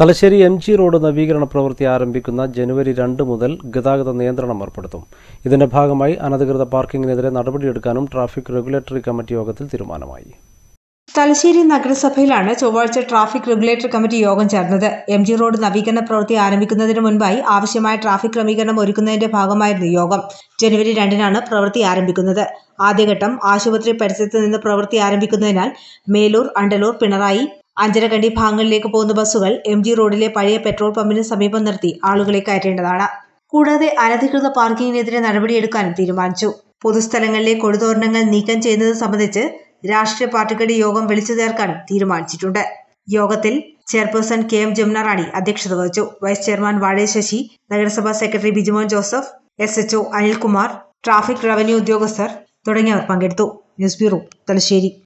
Thalassery M G road നവീകരണ പ്രവൃത്തി ആരംഭിക്കുന്ന ജനുവരി രണ്ട് മുതൽ ഗതാഗത നിയന്ത്രണം ഏർപ്പെടുത്തും ഇതിന്റെ ഭാഗമായി അനധികൃത പാർക്കിങ്ങിനെതിരെ നടപടിയെടുക്കാനും ട്രാഫിക് റെഗുലേറ്ററി കമ്മിറ്റി യോഗത്തിൽ തീരുമാനമായി തലശ്ശേരി നഗരസഭയിലാണ് ചൊവ്വാഴ്ച ട്രാഫിക് റെഗുലേറ്ററി കമ്മിറ്റി യോഗം ചേർന്നത് എം ജി റോഡ് നവീകരണ പ്രവൃത്തി ആരംഭിക്കുന്നതിന് മുൻപായി ആവശ്യമായ ട്രാഫിക് ക്രമീകരണം ഒരുക്കുന്നതിന്റെ ഭാഗമായിരുന്നു യോഗം ജനുവരി രണ്ടിനാണ് പ്രവൃത്തി ആരംഭിക്കുന്നത് ആദ്യഘട്ടം ആശുപത്രി പരിസരത്ത് നിന്ന് പ്രവൃത്തി ആരംഭിക്കുന്നതിനാൽ മേലൂർ അണ്ടലൂർ പിണറായി അഞ്ചരക്കണ്ടി ഭാഗങ്ങളിലേക്ക് പോകുന്ന ബസ്സുകൾ എം ജി റോഡിലെ പഴയ പെട്രോൾ പമ്പിന് സമീപം നിർത്തി ആളുകളെ കയറ്റേണ്ടതാണ് കൂടാതെ അനധികൃത പാർക്കിങ്ങിനെതിരെ നടപടിയെടുക്കാനും തീരുമാനിച്ചു പൊതുസ്ഥലങ്ങളിലെ കൊടിതോരണങ്ങൾ നീക്കം ചെയ്യുന്നത് സംബന്ധിച്ച് രാഷ്ട്രീയ പാർട്ടികളുടെ യോഗം വിളിച്ചു ചേർക്കാനും തീരുമാനിച്ചിട്ടുണ്ട് യോഗത്തിൽ chairperson K M Jamuna Rani അധ്യക്ഷത വഹിച്ചു വൈസ് ചെയർമാൻ വാഴേ ശശി നഗരസഭാ secretary Bijumon Joseph S H O Anilkumar traffic revenue ഉദ്യോഗസ്ഥർ തുടങ്ങിയവർ പങ്കെടുത്തു ന്യൂസ് ബ്യൂറോ തലശ്ശേരി